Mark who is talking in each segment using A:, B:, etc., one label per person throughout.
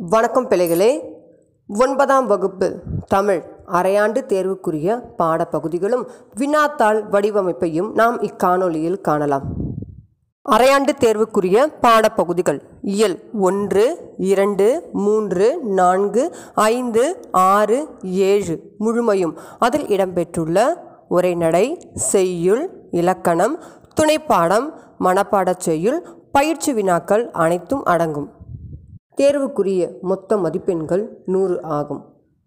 A: வணக்கம் பிள்ளைகளே ஒன்பதாம் வகுப்பு தமிழ் அரையாண்டு தேர்வுக்குரிய பாடப்பகுதிகளும் வினாத்தாள் வடிவமைப்பையும் நாம் இக்காணொளியில் காணலாம் அரையாண்டு தேர்வுக்குரிய பாடப்பகுதிகள் இயல் ஒன்று இரண்டு மூன்று நான்கு ஐந்து ஆறு ஏழு முழுமையும் அதில் இடம்பெற்றுள்ள உரைநடை செய்யுள் இலக்கணம் துணைப்பாடம் மனப்பாடச் செய்யுள் பயிற்சி வினாக்கள் அனைத்தும் அடங்கும் தேர்வுக்குரிய மொத்த மதிப்பெண்கள் நூறு ஆகும்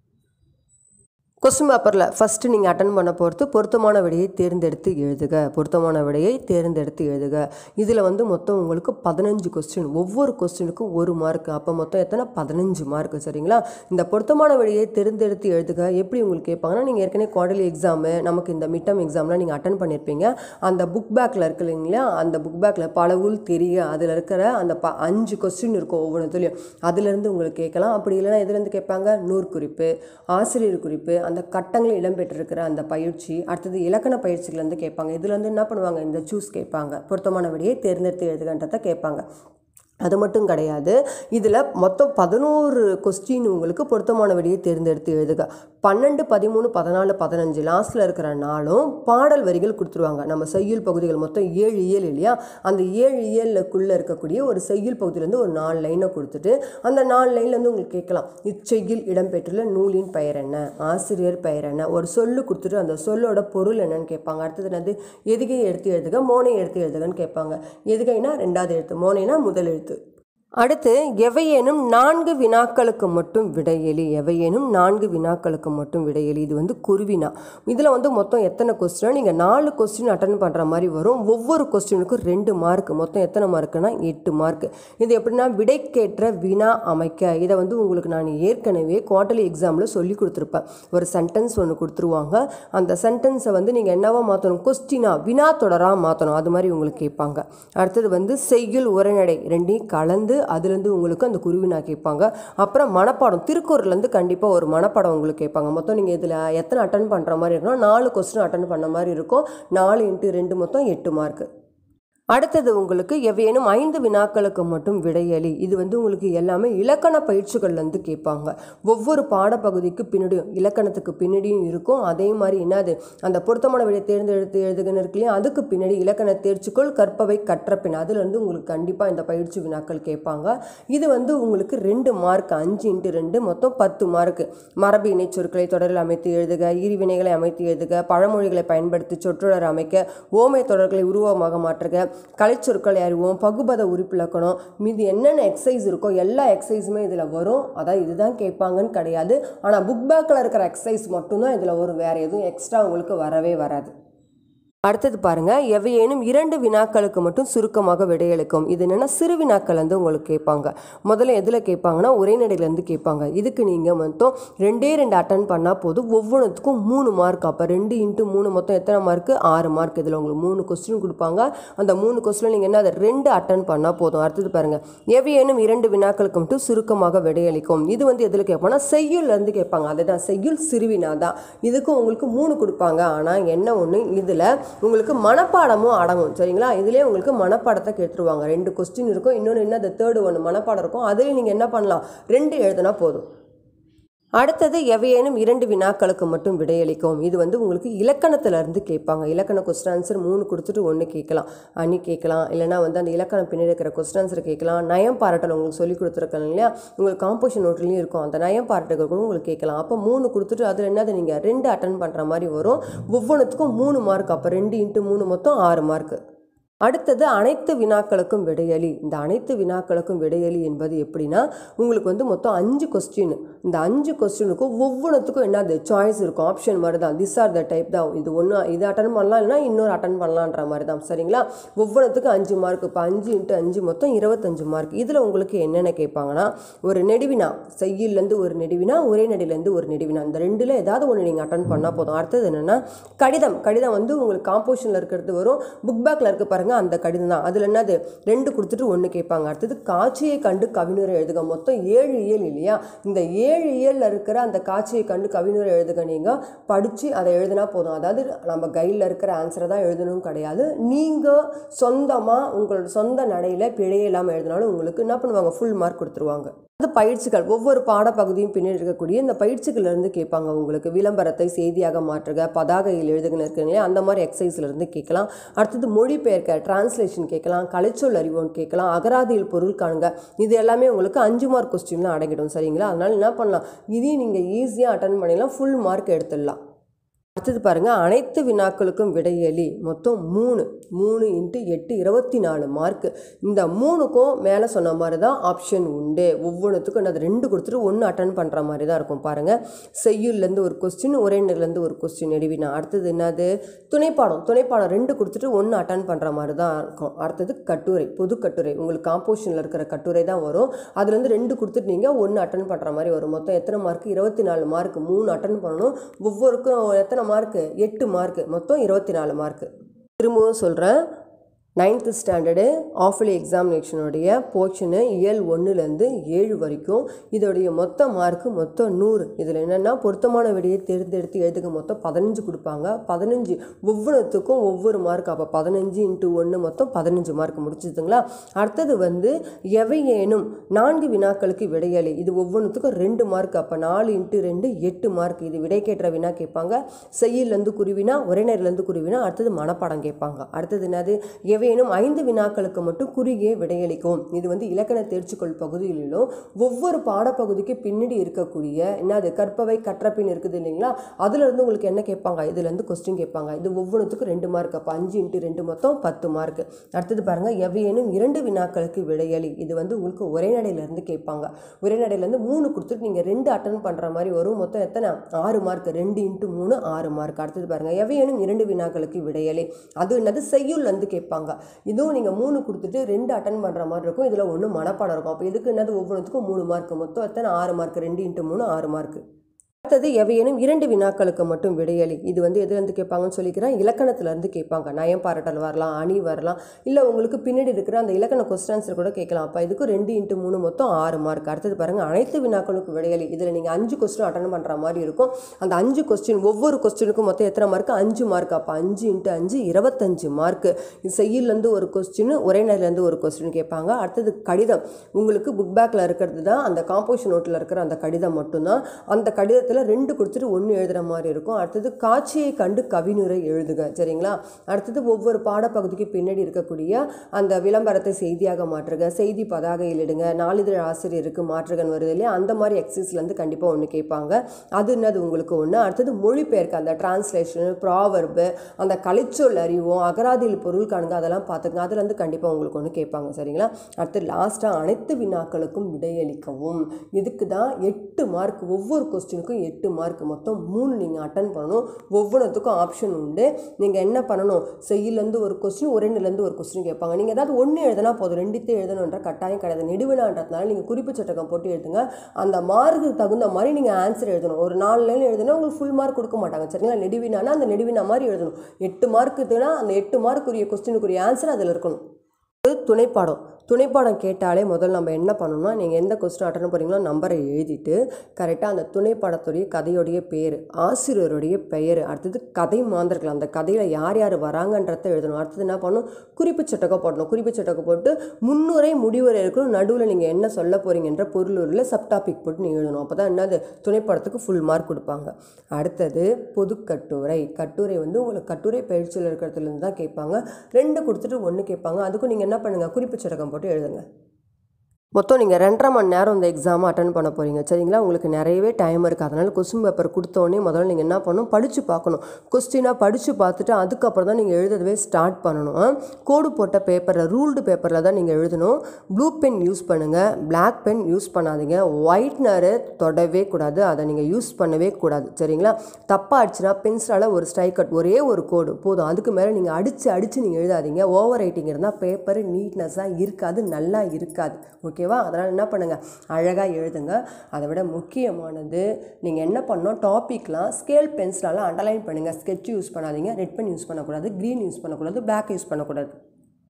A: கொஸ்டின் பேப்பரில் ஃபஸ்ட்டு நீங்கள் அட்டன் பண்ண பொறுத்து பொருத்தமான விடையை தேர்ந்தெடுத்து எழுதுக பொருத்தமான விடையை தேர்ந்தெடுத்து எழுதுக இதில் வந்து மொத்தம் உங்களுக்கு பதினஞ்சு கொஸ்டின் ஒவ்வொரு கொஸ்டினுக்கும் ஒரு மார்க் அப்போ மொத்தம் எத்தனை பதினஞ்சு மார்க் சரிங்களா இந்த பொருத்தமான விடையை தேர்ந்தெடுத்து எழுதுக எப்படி உங்களுக்கு கேட்பாங்கன்னா நீங்கள் ஏற்கனவே குவார்டர்லி எக்ஸாமு நமக்கு இந்த மிட்டம் எக்ஸாம்லாம் நீங்கள் அட்டன் பண்ணியிருப்பீங்க அந்த புக் பேக்கில் இருக்கு இல்லைங்களா அந்த புக் பேக்கில் பலவுல் தெரிய அதில் இருக்கிற அந்த ப அஞ்சு கொஸ்டின் இருக்கும் ஒவ்வொன்றுத்துலையும் அதுலேருந்து உங்களுக்கு கேட்கலாம் அப்படி இல்லைன்னா எதுலேருந்து கேட்பாங்க நூறு குறிப்பு ஆசிரியர் குறிப்பு அந்த கட்டங்களில் இடம்பெற்றிருக்கிற அந்த பயிற்சி அடுத்தது இலக்கண பயிற்சிகள்லேருந்து கேட்பாங்க இதுலேருந்து என்ன பண்ணுவாங்க இந்த சூஸ் கேட்பாங்க பொருத்தமான விடையை தேர்ந்தெடுத்து எழுதுகன்றதை கேட்பாங்க அது மட்டும் கிடையாது இதில் மொத்தம் பதினோரு கொஸ்டின் உங்களுக்கு பொருத்தமான விடையை தேர்ந்தெடுத்து எழுதுக பன்னெண்டு பதிமூணு பதினாலு பதினஞ்சு லாஸ்ட்டில் இருக்கிற நாளும் பாடல் வரிகள் கொடுத்துருவாங்க நம்ம செய்யுள் பகுதிகள் மொத்தம் ஏழு இயல் இல்லையா அந்த ஏழு இயலுக்குள்ளே இருக்கக்கூடிய ஒரு செய்யுள் பகுதியிலேருந்து ஒரு நாலு லைனை கொடுத்துட்டு அந்த நாலு லைன்லேருந்து உங்களுக்கு கேட்கலாம் இச்செய்யில் இடம்பெற்றுள்ள நூலின் பெயர் என்ன ஆசிரியர் பெயர் என்ன ஒரு சொல்லு கொடுத்துட்டு அந்த சொல்லோட பொருள் என்னன்னு கேட்பாங்க அடுத்தது என்னது எதுகை எடுத்து எழுதுக மோனை எடுத்து எழுதுகன்னு கேட்பாங்க எதுகைனா ரெண்டாவது எழுத்து மோனைனா முதல் எழுத்து அடுத்து எவையேனும் நான்கு வினாக்களுக்கு மட்டும் விடையெளி எவையேனும் நான்கு வினாக்களுக்கு மட்டும் விடையெளி இது வந்து குருவினா இதில் வந்து மொத்தம் எத்தனை கொஸ்டின் நீங்கள் நாலு கொஸ்டின் அட்டன் பண்ணுற மாதிரி வரும் ஒவ்வொரு கொஸ்டினுக்கும் ரெண்டு மார்க் மொத்தம் எத்தனை மார்க்குனா எட்டு மார்க் இது எப்படின்னா விடைக்கேற்ற வினா அமைக்க இதை வந்து உங்களுக்கு நான் ஏற்கனவே குவார்டர்லி எக்ஸாமில் சொல்லி கொடுத்துருப்பேன் ஒரு சென்டென்ஸ் ஒன்று கொடுத்துருவாங்க அந்த சென்டென்ஸை வந்து நீங்கள் என்னவா மாற்றணும் கொஸ்டினா வினா தொடராக மாற்றணும் அது மாதிரி உங்களுக்கு கேட்பாங்க அடுத்தது வந்து செய்யுள் உரைநடை ரெண்டையும் கலந்து அதுலேருந்து உங்களுக்கு அந்த குருவினா கேட்பாங்க அப்புறம் மனப்பாடம் திருக்குறள்லேருந்து கண்டிப்பாக ஒரு மனப்பாடம் உங்களுக்கு கேட்பாங்க மொத்தம் நீங்கள் இதில் எத்தனை அட்டன் பண்ணுற மாதிரி இருக்குன்னா நாலு கொஸ்டின் அட்டன் பண்ண மாதிரி இருக்கும் நாலு இன்ட்டு ரெண்டு மொத்தம் எட்டு மார்க்கு அடுத்தது உங்களுக்கு எவையேனும் ஐந்து வினாக்களுக்கு மட்டும் விடையளி இது வந்து உங்களுக்கு எல்லாமே இலக்கண பயிற்சிகள்லேருந்து கேட்பாங்க ஒவ்வொரு பாடப்பகுதிக்கு பின்னாடியும் இலக்கணத்துக்கு பின்னாடியும் இருக்கும் அதே மாதிரி என்னது அந்த பொருத்தமான விடை தேர்ந்தெடுத்து எழுதுகன்னு இருக்கு இல்லையா அதுக்கு பின்னாடி இலக்கண தேர்ச்சிக்குள் கற்பவை கற்ற பின் அதுலேருந்து உங்களுக்கு கண்டிப்பாக இந்த பயிற்சி வினாக்கள் கேட்பாங்க இது வந்து உங்களுக்கு ரெண்டு மார்க் அஞ்சு இன்ட்டு ரெண்டு மொத்தம் பத்து மார்க் மரபு இணை சொற்களை தொடரில் அமைத்து எழுதுக ஈரிவினைகளை அமைத்து எழுதுக பழமொழிகளை பயன்படுத்தி சொற்றொடர் அமைக்க ஓமை தொடர்களை உருவமாக மாற்றுக கலைச்சொற்களை அறிவோம் பகுபத உறுப்பிலக்கணம் மீது என்னென்ன எக்ஸசைஸ் இருக்கோ எல்லா எக்ஸசைஸுமே இதில் வரும் அதான் இதுதான் கேட்பாங்கன்னு கிடையாது ஆனால் புக் பேக்கில் இருக்கிற எக்ஸசைஸ் மட்டும்தான் இதில் வரும் வேறு எதுவும் எக்ஸ்ட்ரா உங்களுக்கு வரவே வராது அடுத்தது பாருங்க எவையேனும் இரண்டு வினாக்களுக்கு மட்டும் சுருக்கமாக விடையளிக்கும் இது என்னென்னா சிறு வினாக்கள் வந்து உங்களுக்கு கேட்பாங்க முதல்ல எதில் கேட்பாங்கன்னா உரைநடையிலேருந்து கேட்பாங்க இதுக்கு நீங்கள் மொத்தம் ரெண்டே ரெண்டு அட்டன் பண்ணால் போதும் ஒவ்வொன்றுத்துக்கும் மூணு மார்க் அப்போ ரெண்டு இன்ட்டு மூணு மொத்தம் எத்தனை மார்க்கு ஆறு மார்க் இதில் உங்களுக்கு மூணு கொஸ்டின் கொடுப்பாங்க அந்த மூணு கொஸ்டின் நீங்கள் என்ன அதை ரெண்டு அட்டன் பண்ணால் போதும் அடுத்தது பாருங்கள் எவையேனும் இரண்டு வினாக்களுக்கு மட்டும் சுருக்கமாக விடையளிக்கும் இது வந்து எதில் கேட்பாங்கன்னா செய்யுள்லேருந்து கேட்பாங்க அதுதான் செய்யுள் சிறுவினா தான் இதுக்கும் உங்களுக்கு மூணு கொடுப்பாங்க ஆனால் என்ன ஒன்று இதில் உங்களுக்கு மனப்பாடமும் அடங்கும் சரிங்களா இதுலேயே உங்களுக்கு மனப்பாடத்தை கேட்டுருவாங்க ரெண்டு கொஸ்டின் இருக்கும் இன்னொன்று என்ன அந்த தேர்டு ஒன்று மனப்பாடம் இருக்கும் அதுலேயும் நீங்கள் என்ன பண்ணலாம் ரெண்டு எழுதுனா போதும் அடுத்தது எவையேனும் இரண்டு வினாக்களுக்கு மட்டும் விடையளிக்கும் இது வந்து உங்களுக்கு இலக்கணத்திலேருந்து கேட்பாங்க இலக்கண கொஸ்டின் ஆன்சர் மூணு கொடுத்துட்டு ஒன்று கேட்கலாம் அணி கேட்கலாம் இல்லைனா வந்து அந்த இலக்கணம் பின்னாடி இருக்கிற கொஸ்டின் ஆன்சர் கேட்கலாம் நயம் பாராட்டல் உங்களுக்கு சொல்லி கொடுத்துருக்கேன் இல்லையா உங்களுக்கு காம்போசிஷன் நோட்லேயும் இருக்கும் அந்த நயம் பாராட்டுகள் கூட உங்களுக்கு கேட்கலாம் அப்போ மூணு கொடுத்துட்டு அதில் என்னது நீங்கள் ரெண்டு அட்டன் பண்ணுற மாதிரி வரும் ஒவ்வொன்றுத்துக்கும் மூணு மார்க் அப்போ ரெண்டு இன்ட்டு மூணு மொத்தம் ஆறு மார்க்கு அடுத்தது அனைத்து வினாக்களுக்கும் விடையளி இந்த அனைத்து வினாக்களுக்கும் விடையளி என்பது எப்படின்னா உங்களுக்கு வந்து மொத்தம் அஞ்சு கொஸ்டின் இந்த அஞ்சு கொஸ்டினுக்கும் ஒவ்வொன்றுத்துக்கும் என்னது சாய்ஸ் இருக்கும் ஆப்ஷன் மாதிரி தான் திஸ் ஆர் த டைப் தான் இது ஒன்று இது அட்டன் பண்ணலாம் இல்லைனா இன்னொரு அட்டன் பண்ணலான்ற மாதிரி தான் சரிங்களா ஒவ்வொன்றுத்துக்கும் அஞ்சு மார்க் இப்போ அஞ்சு இன்ட்டு அஞ்சு மொத்தம் இருபத்தஞ்சு மார்க் இதில் உங்களுக்கு என்னென்ன கேட்பாங்கன்னா ஒரு நெடுவினா செய்யிலேருந்து ஒரு நெடுவினா ஒரே நெடிலேருந்து ஒரு நெடுவினா இந்த ரெண்டில் ஏதாவது ஒன்று நீங்கள் அட்டன் பண்ணால் போதும் அடுத்தது என்னென்னா கடிதம் கடிதம் வந்து உங்களுக்கு காம்போசிஷனில் இருக்கிறது வரும் புக் பேக்கில் இருக்க பாருங்க அந்த கடிதம் தான் அதில் என்னது ரெண்டு கொடுத்துட்டு ஒன்று கேட்பாங்க அடுத்தது காட்சியை கண்டு கவிஞரை எழுதுக மொத்தம் ஏழு இயல் இல்லையா இந்த ஏழு இயலில் இருக்கிற அந்த காட்சியை கண்டு கவிஞரை எழுதுக நீங்கள் படித்து அதை எழுதினா போதும் அதாவது நம்ம கையில் இருக்கிற ஆன்சரை தான் எழுதணும் கிடையாது நீங்கள் சொந்தமாக உங்களோட சொந்த நடையில் பிழை இல்லாமல் எழுதினாலும் உங்களுக்கு என்ன பண்ணுவாங்க ஃபுல் மார்க் கொடுத்துருவாங்க அது பயிற்சிகள் ஒவ்வொரு பாடப்பகுதியும் பின்னாடி இருக்கக்கூடிய இந்த பயிற்சிகள்ல இருந்து கேட்பாங்க உங்களுக்கு விளம்பரத்தை செய்தியாக மாற்றுக பதாகையில் எழுதுகன்னு இருக்குங்களே அந்த மாதிரி எக்ஸசைஸ்ல இருந்து கேட்கலாம் அடுத்தது மொழிபெயர்க்க டிரான்ஸ்லேஷன் கேட்கலாம் கலைச்சொல் அறிவோன்னு கேட்கலாம் அகராதியில் பொருள் காணுங்க இது எல்லாமே உங்களுக்கு அஞ்சு மார்க் கொஸ்டின்லாம் அடங்கிடும் சரிங்களா அதனால என்ன பண்ணலாம் இதையும் நீங்கள் ஈஸியாக அட்டன் பண்ணிடலாம் ஃபுல் மார்க் எடுத்துடலாம் அடுத்தது பாருங்கள் அனைத்து வினாக்களுக்கும் விடையளி மொத்தம் மூணு மூணு இன்ட்டு எட்டு இருபத்தி நாலு மார்க்கு இந்த மூணுக்கும் மேலே சொன்ன மாதிரி தான் ஆப்ஷன் உண்டு ஒவ்வொன்றுத்துக்கும் என்னது ரெண்டு கொடுத்துட்டு ஒன்று அட்டன் பண்ணுற மாதிரி தான் இருக்கும் பாருங்கள் செய்யுள்லேருந்து ஒரு கொஸ்டின் உரைநர்லேருந்து ஒரு கொஸ்டின் எடுவினா அடுத்தது என்னது துணைப்பாடம் துணைப்பாடம் ரெண்டு கொடுத்துட்டு ஒன்று அட்டன் பண்ணுற மாதிரி தான் இருக்கும் அடுத்தது கட்டுரை பொது கட்டுரை உங்களுக்கு காம்போசிஷனில் இருக்கிற கட்டுரை தான் வரும் அதுலேருந்து ரெண்டு கொடுத்துட்டு நீங்கள் ஒன்று அட்டன் பண்ணுற மாதிரி வரும் மொத்தம் எத்தனை மார்க் இருபத்தி நாலு மார்க் மூணு அட்டன் பண்ணணும் ஒவ்வொருக்கும் எத்தனை மார்க்கு எட்டு மார்க்கு மொத்தம் இருபத்தி நாலு மார்க்கு திரும்பவும் சொல்கிறேன் நைன்த்து ஸ்டாண்டர்டு ஆஃப்லி எக்ஸாமினேஷனுடைய போர்ஷனு இயல் ஒன்றுலேருந்து ஏழு வரைக்கும் இதோடைய மொத்த மார்க்கு மொத்தம் நூறு இதில் என்னென்னா பொருத்தமான விடையை தேர்ந்தெடுத்து எழுதுக மொத்தம் பதினஞ்சு கொடுப்பாங்க பதினஞ்சு ஒவ்வொன்றுத்துக்கும் ஒவ்வொரு மார்க் அப்போ பதினஞ்சு இன்ட்டு ஒன்று மொத்தம் பதினஞ்சு மார்க் முடிச்சுதுங்களா அடுத்தது வந்து எவையேனும் நான்கு வினாக்களுக்கு விடையளி இது ஒவ்வொன்றுத்துக்கும் ரெண்டு மார்க் அப்போ நாலு இன்ட்டு ரெண்டு எட்டு மார்க் இது விடை கேட்டுற வினா கேட்பாங்க செய்யிலேருந்து குருவினா உரைநர்லேருந்து குருவினா அடுத்தது மனப்பாடம் கேட்பாங்க அடுத்தது என்னது எவையேனும் ஐந்து வினாக்களுக்கு மட்டும் குறுகிய விடையளிக்கும் இது வந்து இலக்கண தேர்ச்சிக்கொள் பகுதிகளிலும் ஒவ்வொரு பாடப்பகுதிக்கு பின்னாடி இருக்கக்கூடிய என்னது கற்பவை கற்றப்பின் இருக்குது இல்லைங்களா அதுலேருந்து உங்களுக்கு என்ன கேட்பாங்க இதுலேருந்து கொஸ்டின் கேட்பாங்க இது ஒவ்வொன்றுத்துக்கும் ரெண்டு மார்க் அப்போ அஞ்சு இன்ட்டு ரெண்டு மொத்தம் பத்து மார்க் அடுத்தது பாருங்கள் எவையேனும் இரண்டு வினாக்களுக்கு விடையளி இது வந்து உங்களுக்கு உரைநடையிலேருந்து கேட்பாங்க உரைநடையிலேருந்து மூணு கொடுத்துட்டு நீங்கள் ரெண்டு அட்டன் பண்ணுற மாதிரி வரும் மொத்தம் எத்தனை ஆறு மார்க் ரெண்டு இன்ட்டு மூணு ஆறு மார்க் அடுத்தது பாருங்கள் எவையேனும் இரண்டு வினாக்களுக்கு விடையளி அது என்னது செய்யுள்லேருந்து கேட்பாங்க இதுவும் நீங்கள் மூணு கொடுத்துட்டு ரெண்டு அட்டன் பண்ணுற மாதிரி இருக்கும் இதில் ஒன்று மனப்பாடம் இருக்கும் அப்போ இதுக்கு என்னது ஒவ்வொன்றுத்துக்கும் மூணு மார்க் மொத்தம் எத்தனை ஆறு மார்க் ரெண்டு இன்ட்டு மூணு ஆறு மார்க் அடுத்தது எவையேனும் இரண்டு வினாக்களுக்கு மட்டும் விடையளி இது வந்து எதுலேருந்து கேட்பாங்கன்னு சொல்லிக்கிறேன் இலக்கணத்துலேருந்து கேட்பாங்க நயம் பாராட்டல் வரலாம் அணி வரலாம் இல்லை உங்களுக்கு பின்னாடி இருக்கிற அந்த இலக்கண கொஸ்டின் ஆன்சர் கூட கேட்கலாம் அப்போ இதுக்கு ரெண்டு இன்ட்டு மூணு மொத்தம் ஆறு மார்க் அடுத்தது பாருங்கள் அனைத்து வினாக்களுக்கு விடையளி இதில் நீங்கள் அஞ்சு கொஸ்டின் அட்டன் பண்ணுற மாதிரி இருக்கும் அந்த அஞ்சு கொஸ்டின் ஒவ்வொரு கொஸ்டினுக்கும் மொத்தம் எத்தனை மார்க் அஞ்சு மார்க் அப்போ அஞ்சு இன்ட்டு அஞ்சு இருபத்தஞ்சு மார்க் செய்யிலேருந்து ஒரு கொஸ்டின் உரைநடையிலேருந்து ஒரு கொஸ்டின் கேட்பாங்க அடுத்தது கடிதம் உங்களுக்கு புக் பேக்கில் இருக்கிறது தான் அந்த காம்போசிஷன் நோட்டில் இருக்கிற அந்த கடிதம் மட்டும்தான் அந்த கடிதத்தில் இடத்துல ரெண்டு கொடுத்துட்டு ஒன்று எழுதுகிற மாதிரி இருக்கும் அடுத்தது காட்சியை கண்டு கவினுரை எழுதுக சரிங்களா அடுத்தது ஒவ்வொரு பாடப்பகுதிக்கு பின்னாடி இருக்கக்கூடிய அந்த விளம்பரத்தை செய்தியாக மாற்றுக செய்தி பதாகையில் இடுங்க நாளிதழ் ஆசிரியருக்கு மாற்றுகன் வருது இல்லையா அந்த மாதிரி எக்ஸசைஸ்லேருந்து கண்டிப்பாக ஒன்று கேட்பாங்க அது என்னது உங்களுக்கு ஒன்று அடுத்தது மொழிபெயர்க்க அந்த டிரான்ஸ்லேஷன் ப்ராவர்பு அந்த கலைச்சொல் அறிவும் அகராதியில் பொருள் காணுங்க அதெல்லாம் பார்த்துங்க அதுலேருந்து கண்டிப்பாக உங்களுக்கு ஒன்று கேட்பாங்க சரிங்களா அடுத்து லாஸ்ட்டாக அனைத்து வினாக்களுக்கும் விடையளிக்கவும் இதுக்கு தான் எட்டு மார்க் ஒவ்வொரு கொஸ்டினுக்கும் எட்டு மார்க் மொத்தம் மூணு நீங்கள் அட்டன் பண்ணணும் ஒவ்வொன்றுத்துக்கும் ஆப்ஷன் உண்டு நீங்கள் என்ன பண்ணணும் செய்யிலேருந்து ஒரு கொஸ்டின் உரைநிலேருந்து ஒரு கொஸ்டின் கேட்பாங்க நீங்கள் ஏதாவது ஒன்று எழுதினா போதும் ரெண்டுத்தையும் எழுதணுன்ற கட்டாயம் கிடையாது நெடுவினான்றதுனால நீங்கள் குறிப்பு சட்டகம் போட்டு எழுதுங்க அந்த மார்க்கு தகுந்த மாதிரி நீங்கள் ஆன்சர் எழுதணும் ஒரு நாலு லைன் எழுதுனா உங்களுக்கு ஃபுல் மார்க் கொடுக்க மாட்டாங்க சரிங்களா நெடுவினானா அந்த நெடுவினா மாதிரி எழுதணும் எட்டு மார்க்குனா அந்த எட்டு மார்க்குரிய கொஸ்டினுக்குரிய ஆன்சர் அதில் இருக்கணும் அது துணைப்பாடம் துணைப்பாடம் கேட்டாலே முதல்ல நம்ம என்ன பண்ணணும்னா நீங்கள் எந்த கொஸ்டின் அட்டன் போகிறீங்களோ நம்பரை எழுதிட்டு கரெக்டாக அந்த துணைப்பாடத்துடைய கதையுடைய பேர் ஆசிரியருடைய பெயர் அடுத்தது கதை மாந்திருக்கலாம் அந்த கதையில் யார் யார் வராங்கன்றத எழுதணும் அடுத்தது என்ன பண்ணணும் குறிப்பு சட்டகம் போடணும் குறிப்பு சட்டகம் போட்டு முன்னுரை முடிவுரை இருக்கணும் நடுவில் நீங்கள் என்ன சொல்ல போகிறீங்கன்ற பொருளூரில் சப்டாபிக் போட்டு நீங்கள் எழுதணும் அப்போ தான் என்னது துணைப்படத்துக்கு ஃபுல் மார்க் கொடுப்பாங்க அடுத்தது பொதுக்கட்டுரை கட்டுரை வந்து உங்களுக்கு கட்டுரை பயிற்சியில் இருக்கிறதுலேருந்து தான் கேட்பாங்க ரெண்டு கொடுத்துட்டு ஒன்று கேட்பாங்க அதுக்கும் நீங்கள் என்ன பண்ணுங்கள் குறிப்பு சட்டகம் போட்டு எழுதுங்க மொத்தம் நீங்கள் ரெண்டரை மணி நேரம் இந்த எக்ஸாமை அட்டன் பண்ண போகிறீங்க சரிங்களா உங்களுக்கு நிறையவே டைம் இருக்குது அதனால் கொஸ்டின் பேப்பர் கொடுத்தோடனே முதல்ல நீங்கள் என்ன பண்ணணும் படித்து பார்க்கணும் கொஸ்டினாக படித்து பார்த்துட்டு அதுக்கப்புறம் தான் நீங்கள் எழுதவே ஸ்டார்ட் பண்ணணும் கோடு போட்ட பேப்பரில் ரூல்டு பேப்பரில் தான் நீங்கள் எழுதணும் ப்ளூ பென் யூஸ் பண்ணுங்கள் பிளாக் பென் யூஸ் பண்ணாதீங்க ஒயிட்னரு தொடவே கூடாது அதை நீங்கள் யூஸ் பண்ணவே கூடாது சரிங்களா தப்பாக அடிச்சுனா பென்சிலால் ஒரு ஸ்ட்ரைக் கட் ஒரே ஒரு கோடு போதும் அதுக்கு மேலே நீங்கள் அடித்து அடித்து நீங்கள் எழுதாதீங்க ஓவர் ரைட்டிங் இருந்தால் பேப்பர் நீட்னஸாக இருக்காது நல்லா இருக்காது ஓகேவா அதனால் என்ன பண்ணுங்கள் அழகாக எழுதுங்க அதை விட முக்கியமானது நீங்கள் என்ன பண்ணணும் டாப்பிக்லாம் ஸ்கேல் பென்சிலால் அண்டர்லைன் பண்ணுங்கள் ஸ்கெட்ச் யூஸ் பண்ணாதீங்க ரெட் பென் யூஸ் பண்ணக்கூடாது க்ரீன் யூஸ் பண்ணக்கூடாது பிளாக் யூஸ் பண்ணக்கூடாது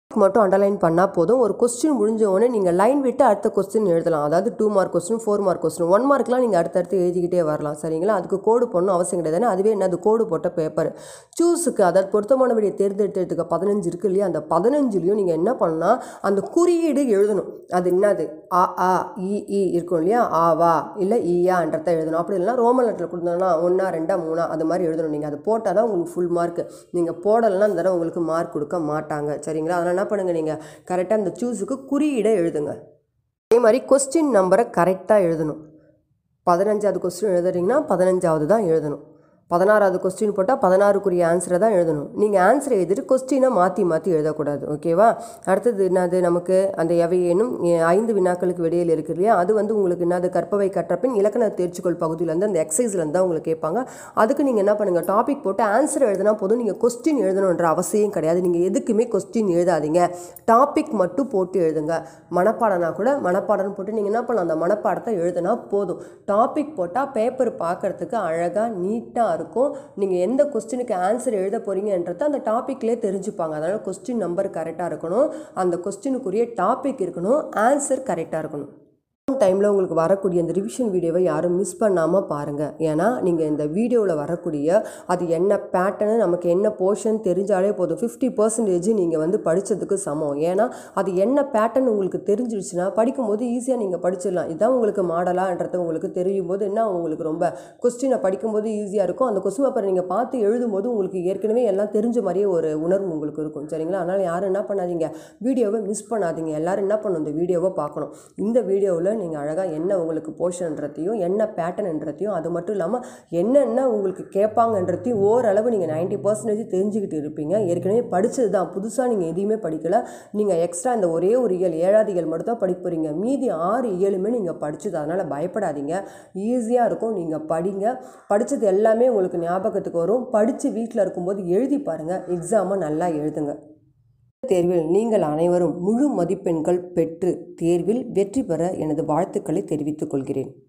A: மட்டும் அண்டர்லைன் பண்ணால் போதும் ஒரு கொஸ்டின் முடிஞ்ச உடனே நீங்கள் லைன் விட்டு அடுத்த கொஸ்டின் எழுதலாம் அதாவது two mark question four mark question one மார்க்லாம் நீங்கள் அடுத்தடுத்து எழுதிக்கிட்டே வரலாம் சரிங்களா அதுக்கு கோடு போடணும் அவசியம் கிடையாது ஏன்னா அதுவே என்னது கோடு போட்ட பேப்பர் சூஸுக்கு அதாவது பொருத்தமான விடையை தேர்ந்தெடுத்ததுக்கு பதினஞ்சு இருக்கு இல்லையா அந்த பதினஞ்சுலையும் நீங்கள் என்ன பண்ணால் அந்த குறியீடு எழுதணும் அது என்னது ஆ ஆ இ இ இருக்கும் இல்லையா ஆவா இல்லை ஈயான்றத எழுதணும் அப்படி இல்லைனா ரோமன் லெட்டரில் கொடுத்தோம்னா ஒன்றா ரெண்டா மூணா அது மாதிரி எழுதணும் நீங்கள் அது போட்டால் தான் உங்களுக்கு ஃபுல் மார்க் நீங்கள் போடலைன்னா அந்த தடவை உங்களுக்கு மார்க் கொடுக்க மாட்டாங்க சரிங்களா அதனால் என்ன பண்ணுங்கள் நீங்கள் கரெக்டாக அந்த சூஸுக்கு குறியீடை எழுதுங்க அதே மாதிரி கொஸ்டின் நம்பரை கரெக்டாக எழுதணும் பதினஞ்சாவது கொஸ்டின் எழுதுறீங்கன்னா பதினஞ்சாவது தான் எழுதணும் பதினாறாவது கொஸ்டின் போட்டால் பதினாறுக்குரிய ஆன்சரை தான் எழுதணும் நீங்கள் ஆன்சரை எழுதிட்டு கொஸ்டினை மாற்றி மாற்றி எழுதக்கூடாது ஓகேவா அடுத்தது என்னது நமக்கு அந்த எவையேனும் எ- ஐந்து வினாக்களுக்கு விடையில் இருக்கு இல்லையா அது வந்து உங்களுக்கு என்னது கற்பவை கற்றப்பின் இலக்கண தேர்ச்சிக்கொள் பகுதியிலேருந்து அந்த எக்ஸசைஸ்லேருந்து தான் உங்களுக்கு கேட்பாங்க அதுக்கு நீங்கள் என்ன பண்ணுங்கள் டாபிக் போட்டு ஆன்சர் எழுதினா போதும் நீங்கள் கொஸ்டின் எழுதணுன்ற அவசியம் கிடையாது நீங்கள் எதுக்குமே கொஸ்டின் எழுதாதீங்க டாபிக் மட்டும் போட்டு எழுதுங்க மனப்பாடம்னா கூட மனப்பாடம் போட்டு நீங்கள் என்ன பண்ணலாம் அந்த மனப்பாடத்தை எழுதினா போதும் டாபிக் போட்டால் பேப்பர் பார்க்கறதுக்கு அழகாக நீட்டாக இருக்கும் நீங்கள் எந்த கொஸ்டினுக்கு ஆன்சர் எழுத போகிறீங்கன்றத அந்த டாப்பிக்லேயே தெரிஞ்சுப்பாங்க அதனால் கொஸ்டின் நம்பர் கரெக்டாக இருக்கணும் அந்த கொஸ்டினுக்குரிய டாபிக் இருக்கணும் ஆன்சர் கரெக்டாக இருக்கணும் டைமில் உங்களுக்கு வரக்கூடிய இந்த ரிவிஷன் வீடியோவை யாரும் மிஸ் பண்ணாமல் பாருங்கள் ஏன்னா நீங்கள் இந்த வீடியோவில் வரக்கூடிய அது என்ன பேட்டர்னு நமக்கு என்ன போர்ஷன் தெரிஞ்சாலே போதும் ஃபிஃப்டி பர்சன்டேஜ் நீங்கள் வந்து படித்ததுக்கு சமம் ஏன்னா அது என்ன பேட்டர்ன் உங்களுக்கு தெரிஞ்சிருச்சுன்னா படிக்கும்போது ஈஸியாக நீங்கள் படிச்சிடலாம் இதுதான் உங்களுக்கு மாடலான்றது உங்களுக்கு தெரியும் போது என்ன உங்களுக்கு ரொம்ப கொஸ்டினை படிக்கும்போது ஈஸியாக இருக்கும் அந்த கொஸ்டின் பேப்பர் நீங்கள் பார்த்து எழுதும்போது உங்களுக்கு ஏற்கனவே எல்லாம் தெரிஞ்ச மாதிரியே ஒரு உணர்வு உங்களுக்கு இருக்கும் சரிங்களா அதனால் யாரும் என்ன பண்ணாதீங்க வீடியோவை மிஸ் பண்ணாதீங்க எல்லாரும் என்ன பண்ணணும் இந்த வீடியோவை பார்க்கணும் இந்த வீடியோவில் நீங்கள் அழகாக என்ன உங்களுக்கு போர்ஷன்ன்றதையும் என்ன பேட்டர்ன்ன்றதையும் அது மட்டும் இல்லாமல் என்னென்ன உங்களுக்கு கேட்பாங்கன்றதையும் ஓரளவு நீங்கள் 90% பர்சன்டேஜ் தெரிஞ்சுக்கிட்டு இருப்பீங்க ஏற்கனவே படித்தது தான் புதுசாக நீங்கள் எதையுமே படிக்கலை நீங்கள் எக்ஸ்ட்ரா இந்த ஒரே ஒரு இயல் ஏழாவது இயல் மட்டும் தான் படிக்க போகிறீங்க மீதி ஆறு இயலுமே நீங்கள் படிச்சது அதனால் பயப்படாதீங்க ஈஸியாக இருக்கும் நீங்கள் படிங்க படித்தது எல்லாமே உங்களுக்கு ஞாபகத்துக்கு வரும் படித்து வீட்டில் இருக்கும்போது எழுதி பாருங்கள் எக்ஸாமை நல்லா எழுதுங்க தேர்வில் நீங்கள் அனைவரும் முழு மதிப்பெண்கள் பெற்று தேர்வில் வெற்றி பெற எனது வாழ்த்துக்களை தெரிவித்துக் கொள்கிறேன்